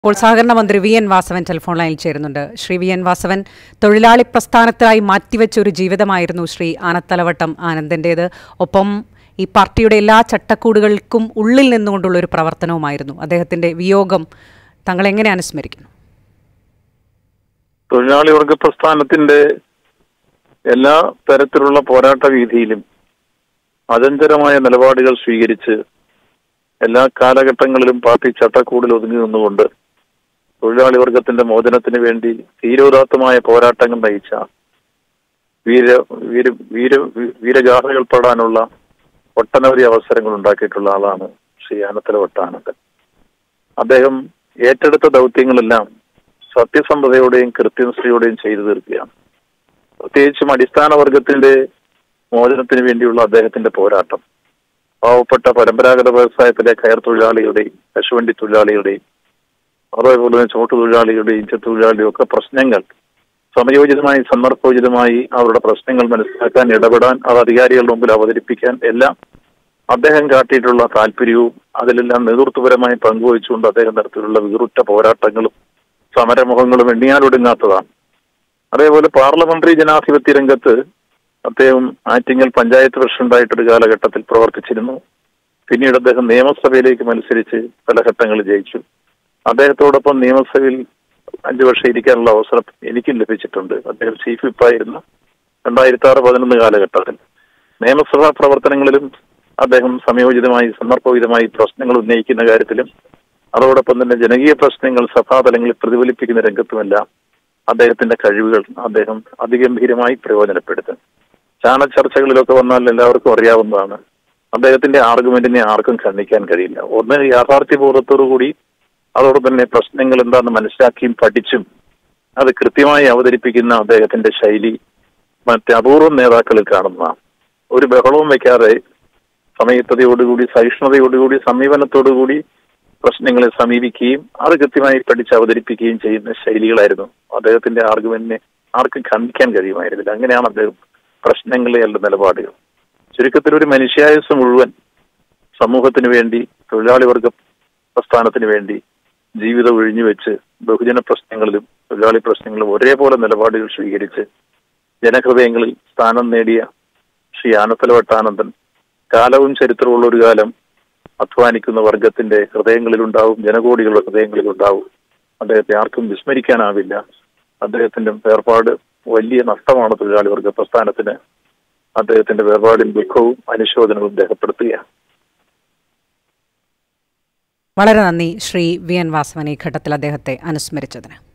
ഇപ്പോൾ സഹകരണ മന്ത്രി വി എൻ വാസവൻ ടെലിഫോൺ ലൈനിൽ ചേരുന്നുണ്ട് ശ്രീ വി എൻ വാസവൻ തൊഴിലാളി പ്രസ്ഥാനത്തിനായി മാറ്റിവെച്ച ഒരു ജീവിതമായിരുന്നു ശ്രീ ആനത്തലവട്ടം ആനന്ദൻ്റേത് ഒപ്പം ഈ പാർട്ടിയുടെ എല്ലാ ചട്ടക്കൂടുകൾക്കും ഉള്ളിൽ നിന്നുകൊണ്ടുള്ള ഒരു പ്രവർത്തനവുമായിരുന്നു അദ്ദേഹത്തിന്റെ വിയോഗം താങ്കൾ എങ്ങനെ അനുസ്മരിക്കുന്നു തൊഴിലാളി വർഗ പ്രസ്ഥാനത്തിന്റെ എല്ലാ തരത്തിലുള്ള പോരാട്ട വീതിയിലും അചഞ്ചലമായ നിലപാടുകൾ സ്വീകരിച്ച് എല്ലാ കാലഘട്ടങ്ങളിലും പാർട്ടി ചട്ടക്കൂടിൽ ഒതുങ്ങി നിന്നുകൊണ്ട് തൊഴിലാളി വർഗത്തിന്റെ മോചനത്തിന് വേണ്ടി ധീരോദാത്തമായ പോരാട്ടങ്ങൾ നയിച്ച വീര വീര വീര വീരഗാഥകൾ പെടാനുള്ള ഒട്ടനവധി അവസരങ്ങൾ ഉണ്ടാക്കിയിട്ടുള്ള ആളാണ് ശ്രീ ആനത്തല വട്ടാനന്ദൻ അദ്ദേഹം ഏറ്റെടുത്ത ദൗത്യങ്ങളെല്ലാം സത്യസന്ധതയോടെയും കൃത്യനിഷ്ഠയോടെയും ചെയ്തു തീർക്കുകയാണ് പ്രത്യേകിച്ചും അടിസ്ഥാന വർഗത്തിന്റെ മോചനത്തിന് വേണ്ടിയുള്ള അദ്ദേഹത്തിന്റെ പോരാട്ടം പാവപ്പെട്ട പരമ്പരാഗത വ്യവസായത്തിലെ കയർ തൊഴിലാളികളുടെയും കശുവണ്ടി തൊഴിലാളികളുടെയും അതേപോലെ തന്നെ ചുവട്ട് തൊഴിലാളികളുടെയും ചെത്തൊഴിലാളിയും ഒക്കെ പ്രശ്നങ്ങൾ സമയോചിതമായി സന്ദർഭോചിതമായി അവരുടെ പ്രശ്നങ്ങൾ മനസ്സിലാക്കാൻ ഇടപെടാൻ അത് അധികാരികളുടെ മുമ്പിൽ അവതരിപ്പിക്കാൻ എല്ലാം അദ്ദേഹം കാട്ടിയിട്ടുള്ള താല്പര്യവും അതിലെല്ലാം നേതൃത്വപരമായി പങ്കുവഹിച്ചുകൊണ്ട് അദ്ദേഹം നടത്തിയിട്ടുള്ള വീറുറ്റ പോരാട്ടങ്ങളും സമരമുഖങ്ങളും എണ്ണിയാലൊടുങ്ങാത്തതാണ് അതേപോലെ പാർലമെന്ററി ജനാധിപത്യ രംഗത്ത് അദ്ദേഹം ആറ്റിങ്ങൽ പഞ്ചായത്ത് പ്രസിഡന്റായിട്ടൊരു കാലഘട്ടത്തിൽ പ്രവർത്തിച്ചിരുന്നു പിന്നീട് അദ്ദേഹം നിയമസഭയിലേക്ക് മത്സരിച്ച് പല ഘട്ടങ്ങളിൽ ജയിച്ചു അദ്ദേഹത്തോടൊപ്പം നിയമസഭയിൽ അഞ്ചു വർഷം ഇരിക്കാനുള്ള അവസരം എനിക്കും ലഭിച്ചിട്ടുണ്ട് അദ്ദേഹം ചീഫ് വിപ്പായിരുന്ന രണ്ടായിരത്തി ആറ് പതിനൊന്ന് കാലഘട്ടത്തിൽ നിയമസഭാ പ്രവർത്തനങ്ങളിലും അദ്ദേഹം സമയോചിതമായി സന്ദർഭോചിതമായി പ്രശ്നങ്ങൾ ഉന്നയിക്കുന്ന കാര്യത്തിലും അതോടൊപ്പം തന്നെ ജനകീയ പ്രശ്നങ്ങൾ സഭാതലങ്ങളിൽ പ്രതിഫലിപ്പിക്കുന്ന രംഗത്തുമെല്ലാം അദ്ദേഹത്തിന്റെ കഴിവുകൾ അദ്ദേഹം അതിഗംഭീരമായി പ്രയോജനപ്പെടുത്തും ചാന ചർച്ചകളിലൊക്കെ വന്നാൽ എല്ലാവർക്കും അറിയാവുന്നതാണ് അദ്ദേഹത്തിന്റെ ആർഗ്യുമെന്റിനെ ആർക്കും ഖണ്ഡിക്കാൻ കഴിയില്ല ഒന്ന് യാഥാർത്ഥ്യബോധത്തോടു കൂടി അതോടൊപ്പം തന്നെ പ്രശ്നങ്ങൾ എന്താണെന്ന് മനസ്സിലാക്കിയും പഠിച്ചും അത് കൃത്യമായി അവതരിപ്പിക്കുന്ന അദ്ദേഹത്തിന്റെ ശൈലി മറ്റ് അപൂർവം നേതാക്കളിൽ കാണുന്നതാണ് ഒരു ബഹളവും വെക്കാതെ സമയത്തതയോടുകൂടി സഹിഷ്ണുതയോടുകൂടി സമീപനത്തോടുകൂടി പ്രശ്നങ്ങളെ സമീപിക്കുകയും അത് കൃത്യമായി പഠിച്ച് അവതരിപ്പിക്കുകയും ചെയ്യുന്ന ശൈലികളായിരുന്നു അദ്ദേഹത്തിന്റെ ആർഗ്യുമെന്റിനെ ആർക്കും ഖണ്ഡിക്കാൻ കഴിയുമായിരുന്നില്ല അങ്ങനെയാണ് അദ്ദേഹം പ്രശ്നങ്ങളെ അല്ല നിലപാടുകൾ ചുരുക്കത്തിൽ ഒരു മനുഷ്യായുസ് മുഴുവൻ സമൂഹത്തിന് വേണ്ടി തൊഴിലാളി വർഗ പ്രസ്ഥാനത്തിന് വേണ്ടി ജീവിതം ഒഴിഞ്ഞുവെച്ച് ബഹുജന പ്രശ്നങ്ങളിലും തൊഴിലാളി പ്രശ്നങ്ങളിലും ഒരേപോലെ നിലപാടുകൾ സ്വീകരിച്ച് ജനഹൃദയങ്ങളിൽ സ്ഥാനം നേടിയ ശ്രീ ആനത്തലവട്ടാനന്ദൻ കാലവും ചരിത്രമുള്ള ഒരു കാലം അധ്വാനിക്കുന്ന വർഗത്തിന്റെ ഹൃദയങ്ങളിലുണ്ടാവും ജനകോടികളുടെ ഹൃദയങ്ങളിലുണ്ടാവും അദ്ദേഹത്തെ ആർക്കും വിസ്മരിക്കാനാവില്ല അദ്ദേഹത്തിന്റെ വേർപാട് വലിയ നഷ്ടമാണ് തൊഴിലാളി വർഗ പ്രസ്ഥാനത്തിന് അദ്ദേഹത്തിന്റെ വേർപാടിൽ ദുഃഖവും അനുശോചനവും രേഖപ്പെടുത്തുകയാണ് വളരെ നന്ദി ശ്രീ വി എൻ വാസവൻ ഈ ഘട്ടത്തിൽ അദ്ദേഹത്തെ അനുസ്മരിച്ചതിന്